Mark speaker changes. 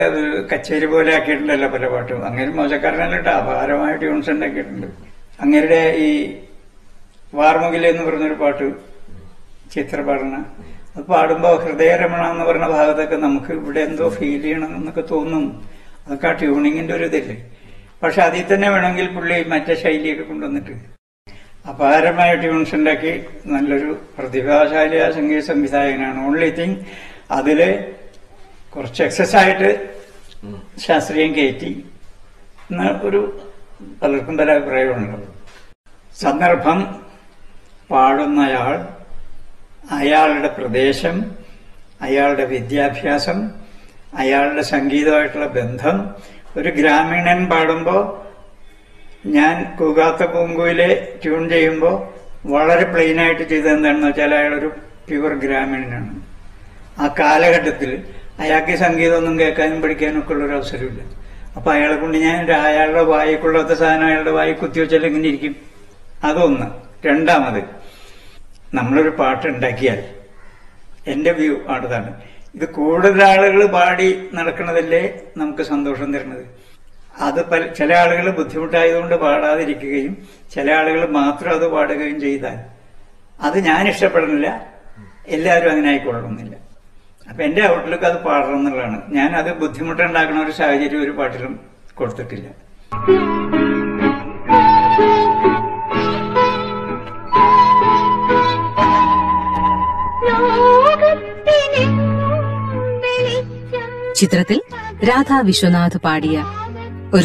Speaker 1: അത് കച്ചേരി പോലെ ആക്കിയിട്ടുണ്ടല്ലോ പല പാട്ടും അങ്ങനെ മോശക്കാരനല്ല കേട്ടോ അപാരമായ ട്യൂൺസ് ഉണ്ടാക്കിയിട്ടുണ്ട് അങ്ങരുടെ ഈ വാർമുകിൽ എന്ന് പറഞ്ഞൊരു പാട്ട് ചിത്ര പാടുന്ന അത് പാടുമ്പോൾ ഹൃദയരമണ എന്ന് പറഞ്ഞ ഭാഗത്തൊക്കെ നമുക്ക് ഇവിടെ എന്തോ ഫീൽ ചെയ്യണം എന്നൊക്കെ തോന്നും അതൊക്കെ ആ ട്യൂണിങ്ങിന്റെ ഒരു ഇതില്ലേ പക്ഷെ അതിൽ തന്നെ വേണമെങ്കിൽ പുള്ളി മറ്റേ ശൈലിയൊക്കെ കൊണ്ടുവന്നിട്ട് അപാരമായ ട്യൂൺസ് ഉണ്ടാക്കി നല്ലൊരു പ്രതിഭാശാലിയ സംഗീത സംവിധായകനാണ് ഓൺലി തിങ് അതില് കുറച്ച് എക്സസ് ആയിട്ട് ശാസ്ത്രീയം കയറ്റി എന്ന ഒരു പലർക്കും പല അഭിപ്രായമുണ്ട് സന്ദർഭം പാടുന്നയാൾ അയാളുടെ പ്രദേശം അയാളുടെ വിദ്യാഭ്യാസം അയാളുടെ സംഗീതമായിട്ടുള്ള ബന്ധം ഒരു ഗ്രാമീണൻ പാടുമ്പോൾ ഞാൻ കൂകാത്ത പൂങ്കുയിലെ ട്യൂൺ ചെയ്യുമ്പോൾ വളരെ പ്ലെയിൻ ആയിട്ട് ചെയ്തത് എന്താണെന്ന് വെച്ചാൽ അയാളൊരു പ്യുവർ ഗ്രാമീണനാണ് ആ കാലഘട്ടത്തിൽ അയാൾക്ക് ഈ സംഗീതമൊന്നും കേൾക്കാനും പഠിക്കാനും ഒക്കെ ഉള്ളൊരു അവസരമില്ല അപ്പൊ അയാളെ കൊണ്ട് ഞാൻ ഒരു അയാളുടെ വായിക്കൊള്ളാത്ത സാധനം അയാളുടെ വായി കുത്തിവെച്ചാൽ എങ്ങനെ ഇരിക്കും അതൊന്ന് രണ്ടാമത് നമ്മളൊരു പാട്ട് ഉണ്ടാക്കിയാൽ എന്റെ വ്യൂ ആണതാണ് ഇത് കൂടുതൽ ആളുകൾ പാടി നടക്കുന്നതല്ലേ നമുക്ക് സന്തോഷം തരുന്നത് അത് പല ചില ആളുകൾ ബുദ്ധിമുട്ടായതുകൊണ്ട് പാടാതിരിക്കുകയും ചില ആളുകൾ മാത്രം അത് പാടുകയും ചെയ്താൽ അത് ഞാൻ ഇഷ്ടപ്പെടുന്നില്ല എല്ലാവരും അങ്ങനെ ആയിക്കൊള്ളണമെന്നില്ല അപ്പൊ എന്റെ ഔട്ട്ലുക്ക് അത് പാടണം എന്നുള്ളതാണ് ഞാൻ അത് ബുദ്ധിമുട്ടുണ്ടാക്കുന്ന ഒരു സാഹചര്യം ഒരു പാട്ടിലും കൊടുത്തിട്ടില്ല
Speaker 2: ചിത്രത്തിൽ രാധാ വിശ്വനാഥ് പാടിയ